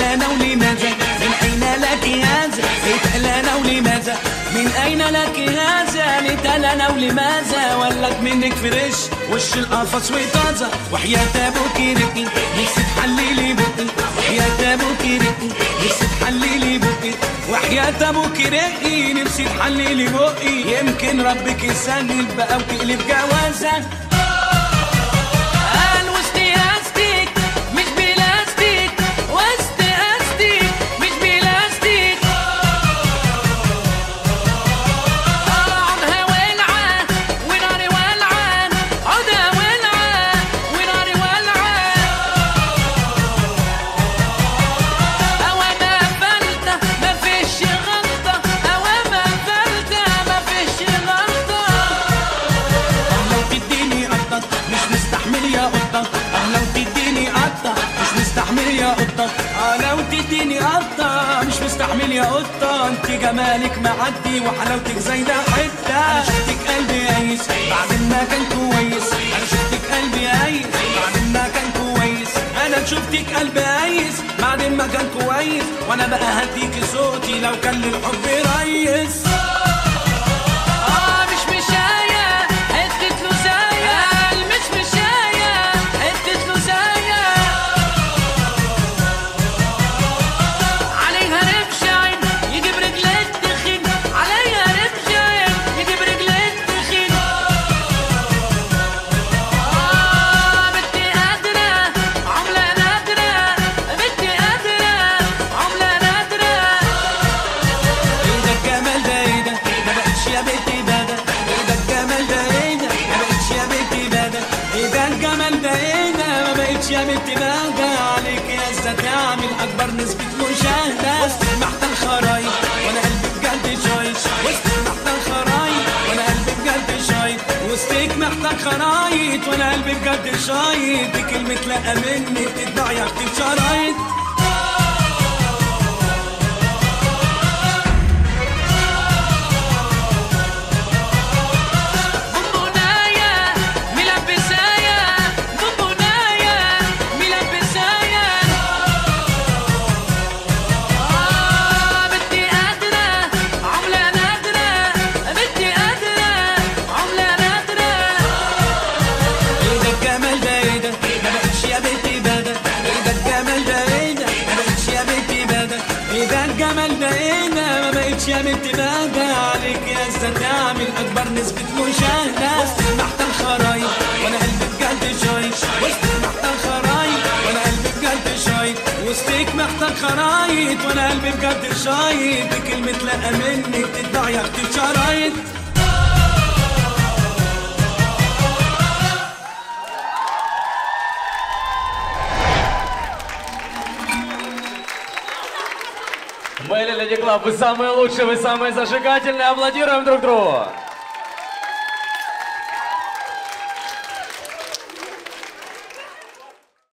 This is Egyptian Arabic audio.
أنا ولماذا من أين لك هذا اتقل أنا ولماذا من أين لك هذا لتقل أنا ولماذا ولك منك فريش وش القفص وطازة وحياة أبوك رقي نفسي تحللي بقي وحياة أبوك رقي نفسي تحللي بقي وحياة أبوك رقي نفسي تحللي بقي يمكن ربك يسهل بقى وتقلب جوازة قال وسط أستيك مش بلاستيك وسط أستيك مش بلاستيك عودها ولعة وناري ولعة عودها ولعة وناري ولعة أوامة فلتة مفيش غلطة أوامة فلتة مفيش غلطة لو تديني قطة مش مستحمل يا قطة اه لو تديني قطة مش مستحمل يا قطة اه لو تديني قطة مش مستحمل يا قطة انت جمالك معدي وحلاوتك زايدة حتة انا شفتك قلبي قايس بعد ما كان كويس انا شفتك قلبي قايس بعد ما كان كويس انا شفتك قلبي قايس بعد ما كان كويس وانا بقى هديك صوتي لو كان للحب ريس آه مش مشاية حتة لوزاية مش مشاية حتة لوزاية عليها ربش عين يجيب رجلين تخين عليها ربش عين يجيب رجلين تخين آه بنتي قادرة عملة نادرة بنتي قادرة عملة نادرة ايه ده الجمال ده ايه ده ما بقتش يا بنتي بدا ايه ده الجمال ده ايه ده ما بقتش يا بنتي بدا ايه ده الجمال ده ايه ده ما بقتش يا بنتي بدا عليك يا اسطى تعمل اكبر نسبة مشاهدة وسط محتل خرايط وانا قلبي بجد شايط وسط محتل خرايط وانا قلبي بجد شايط وسطك محتاج خرايط وانا قلبي بجد شايط دي كلمة لا مني بتتباع يا اختي شرايط بونبونايا ملبسايا بونبونايا ملبسايا آه بنتي قادرة عملة نادرة بنتي قادرة عملة نادرة ايه ده الجمال ده ايه ده ما بقتش يا بنتي بدا ايه ده الجمال ده ايه ده ما بقتش يا بنتي بدا ايه ده الجمال ده ايه ده ما بقتش يا بنتي بدا عليك يا اسطى تعمل اكبر نسبة مشاهدة وسط محتل خرايط وانا قلبي بجد شايط وسط محتل خرايط وانا قلبي بجد شايط وسطك محتاج خرايط وانا قلبي بجد شايط دي كلمة لا منك تتباع يا اختي شرايط Мы, Леди Клаб, вы самые лучшие, вы самые зажигательные. Аплодируем друг другу.